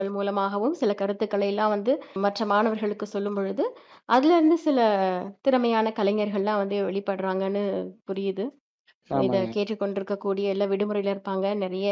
மூலமாகவும் சில கருத்துக்களை எல்லாம் வந்து மற்ற மாணவர்களுக்கு சொல்லும் பொழுது, அதுலருந்து சில திறமையான கலைஞர்கள்லாம் வந்து வெளிப்படுறாங்கன்னு புரியுது. இத ஆமாங்க. கேட்டுக்கொண்டிருக்கக்கூடிய எல்லாம் விடுமுறையில இருப்பாங்க. நெறைய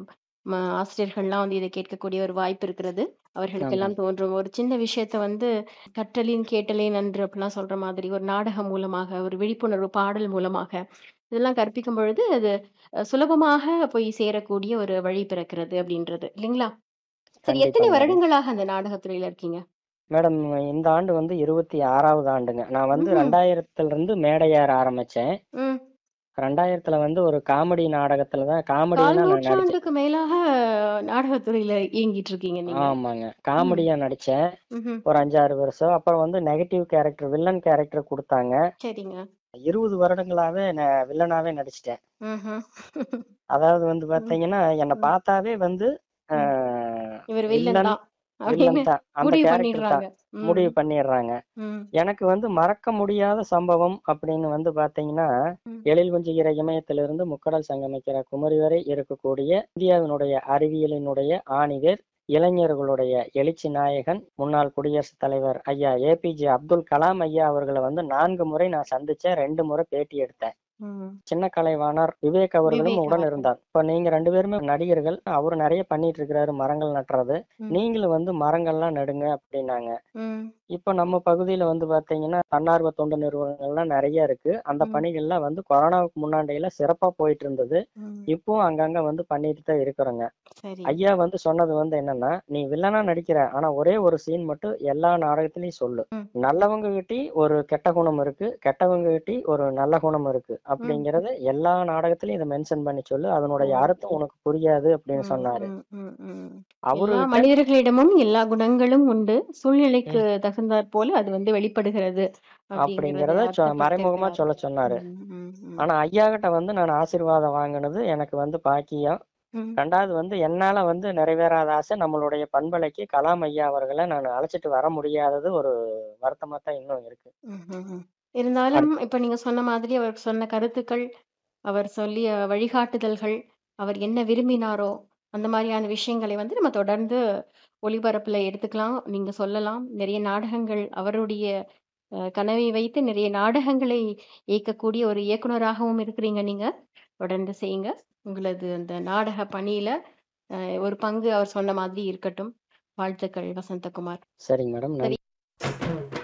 ம ஆசிரியர்கள்லாம் வந்து இத கேட்கக்கூடிய ஒரு வாய்ப்பு இருக்கிறது. அவர்களுக்கெல்லாம் ஆமாங்க. தோன்றும் ஒரு சின்ன விஷயத்த வந்து "கற்றலின் கேட்டலே நன்று" அப்படிலாம் சொல்ற மாதிரி ஒரு நாடகம் மூலமாக, ஒரு விழிப்புணர்வு பாடல் மூலமாக, இதெல்லாம் கற்பிக்கும் பொழுது அது அ சுலபமாக போய் சேரக்கூடிய ஒரு வழி பிறக்கிறது அப்படின்றது. இல்லைங்களா? சரி எத்தனை கண்டிப்பாங்க மேடம். வருடங்களாக அந்த நாடகத் துறையில இருக்கீங்க? மேடம் இந்த ஆண்டு வந்து 26வது ஆண்டுங்க. நான் வந்து ம்ஹ்ம். 2000த்திலிருந்து மேடை ஏற ஆரம்பிச்சேன். ம். 2000த்துல வந்து ஒரு காமெடி நாடகத்துல தான் கால் காமெடியா நான் நடிச்சேன். நூற்றாண்டுக்கு மேலாக நாடகத் துறையில இயங்கிட்டு இருக்கீங்க நீங்க. ஆமாங்க. ம். காமெடியா நடிச்சேன். ம்ஹ்ம். ஒரு 5, 6 வருஷம். அப்புறம் வந்து நெகட்டிவ் கேரக்டர், வில்லன் கேரக்டர் குடுத்தாங்க. சரிங்க. 20 வருடங்களாவே நான் வில்லனாவே நடிச்சுட்டேன். ம்ஹ்ம். அதாவது வந்து ம். பாத்தீங்கன்னா, என்ன ம். பார்த்தாவே வந்து அ ம். இவர் வில்லன் வில்லன் தான் அப்படின்னு வில்லன் தான். அந்த முடிவு கேரக்டர் தான். பண்ணிடுறாங்க. முடிவு ம். பண்ணிடுறாங்க. ம். எனக்கு வந்து மறக்க முடியாத சம்பவம் அப்படின்னு வந்து பாத்தீங்கன்னா, ம். எழில் கொஞ்சுகிற இமயத்திலிருந்து முக்கடல் சங்கமிக்கிற குமரி வரை இருக்கக்கூடிய இந்தியாவினுடைய அறிவியலினுடைய ஆணிவேர், இளைஞர்களுடைய எழுச்சி நாயகன், முன்னாள் குடியரசுத் தலைவர் ஐயா ஏபிஜே அப்துல் கலாம் ஐயா அவர்கள வந்து 4 முறை நான் சந்திச்சேன். 2 முறை பேட்டி எடுத்தேன். ம். சின்ன கலைவாணர் விவேக் அவர்களும் விவேக் உடன் அவர்கள். இருந்தார். இப்ப நீங்க 2 பேருமே நடிகர்கள். அவரு நெறைய பண்ணிட்டு இருக்கிறாரு மரங்கள் நட்டுறது. ம். நீங்களும் வந்து மரங்கள்லாம் நடுங்க அப்படின்னாங்க. ம். இப்ப நம்ம பகுதியில வந்து பாத்தீங்கன்னா, தன்னார்வ தொண்டு நிறுவனங்கள்லாம் நெறைய இருக்கு. அந்த ம். பணிகள்லாம் வந்து கொரோனாவுக்கு முன்னாடிலாம் சிறப்பா போயிட்டு இருந்தது. ம். இப்பவும் அங்கங்க வந்து பண்ணிட்டு தான் இருக்கிறோங்க. சரி. ஐயா வந்து சொன்னது வந்து என்னன்னா, "நீ வில்லனா நடிக்கிற. ஆனா ஒரே ஒரு சீன் மட்டும் எல்லா நாடகத்திலயும் சொல்லு. ம். நல்லவங்க கிட்டயும் ஒரு கெட்ட குணம் இருக்கு. கெட்டவங்க கிட்டயும் ஒரு நல்ல குணம் இருக்கு. ம். அப்படிங்கிறத எல்லா நாடகத்திலயும் இத மென்ஷன் பண்ணி சொல்லு. அதனுடைய ம். அர்த்தம் உனக்கு புரியாது" அப்படின்னு ம். சொன்னாரு. ம். ம். ம். அவரு எல்லா கிட்ட மனிதர்களிடமும் எல்லா குணங்களும் உண்டு. சூழ்நிலைக்கு ம். தகுந்தாற் போல அது வந்து வெளிப்படுகிறது அப்படிங்கிறத அப்படிங்கிறத சொ மறைமுகமா அர்த்தப்படுத்தியிருக்கிறார். சொல்ல சொன்னாரு. ம். ம். ம். ஆனா ஐயா கிட்ட வந்து நான் ஆசீர்வாதம் வாங்குனது எனக்கு வந்து பாக்கியம். ம். 2வது வந்து என்னால வந்து நிறைவேறாத ஆசை நம்மளுடைய பண்பலைக்கு கலாம் ஐயா அவர்கள நான் அழைச்சிட்டு வர முடியாதது ஒரு வருத்தமா தான் இன்னும் இருக்கு. ம்ஹ்ஹ்ம். இருந்தாலும் அடுத் இப்ப நீங்க சொன்ன மாதிரி அவர் சொன்ன கருத்துக்கள், அவர் சொல்லிய வழிகாட்டுதல்கள், அவர் என்ன விரும்பினாரோ, அந்த மாரியான விஷயங்களை வந்து நம்ம தொடர்ந்து ஒளிபரப்புல எடுத்துக்கலாம். நீங்க சொல்லலாம். நெறைய நாடகங்கள் அவருடைய அ கனவை வைத்து நிறைய நாடகங்களை இயக்கக்கூடிய ஒரு இயக்குனராகவும் இருக்கிறீங்க நீங்க. தொடர்ந்து செய்யுங்க. உங்களது அந்த நாடக பணியில அ ஒரு பங்கு அவர் சொன்ன மாதிரி இருக்கட்டும். வாழ்த்துக்கள் வசந்தகுமார். சரிங்க மேடம். சரி. நன்றி.